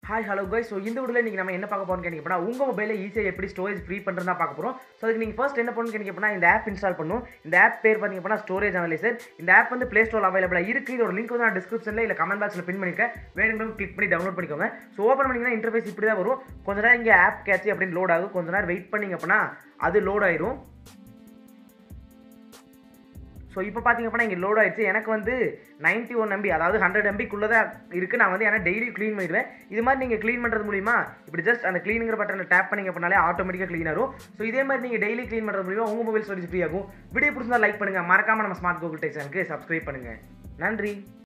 hi hello guys so இந்த வீடியோவில் நீங்கள் நம்ம என்ன பார்க்க போகிறோம்னு கேட்டிங்கன்னா உங்கள் மொபைலில் ஈஸியாக எப்படி ஸ்டோரேஜ் ஃப்ரீ பண்ணுறதா பார்க்க போகிறோம் ஸோ அதுக்கு நீங்கள் ஃபர்ஸ்ட் என்ன பண்ணணும்னு கேட்டிங்கன்னா இந்த ஆப் இன்ஸ்டால் பண்ணும் இந்த ஆப் பேர் பார்த்தீங்க அப்படின்னா ஸ்டோரேஜ் அனலைசர் இந்த ஆப் வந்து ப்ளே ஸ்டோர் அவைலபிளாக இருக்குது இதோட லிங்க் வந்து நான் டிஸ்கிரிப்ஷனில் இல்லை கமெண்ட் பாக்ஸில் பின் பண்ணியிருக்கேன் வேணுங்கிறவங்க கிளிக் பண்ணி டவுன்லோட் பண்ணிக்கோங்க ஸோ ஓப்பன் பண்ணிங்கன்னா இன்டர்ஃபேஸ் இப்படி தான் வரும் கொஞ்ச நேரம் இங்கே ஆப் கேட்சி அப்படின்னு லோட் ஆகும் கொஞ்ச நேரம் வெயிட் பண்ணிங்க அப்படின்னா அது லோட் ஆயிரும் ஸோ இப்போ பார்த்தீங்க அப்படின்னா இங்கே லோட் ஆயிடுச்சு எனக்கு வந்து 91 ஒன் எம்பி அதாவது ஹண்ட்ரட் எம்பிக்குள்ளே தான் இருக்குது நான் வந்து ஏன்னா டெய்லி க்ளீன் பண்ணிடுவேன் இது மாதிரி நீங்கள் க்ளீன் பண்ணுறது மூலிமா இப்படி ஜஸ்ட் அந்த க்ளீனுங்கிற பட்டனை டேப் பண்ணிங்க அப்படின்னாலே ஆட்டோமேட்டிக்காக க்ளீன் ஆகும் ஸோ இதே மாதிரி நீங்கள் டெய்லி க்ளீன் பண்ணுறது மூலிமா உங்கள் மொபைல் ஸ்டோரேஜ் ஃப்ரீ ஆகும் வீடியோ பிடிச்சிருந்தா லைக் பண்ணுங்கள் மறக்காமல் நம்ம ஸ்மார்ட் கூகுள் டெக் சேனலுக்கு சப்ஸ்கிரைப் பண்ணுங்கள் நன்றி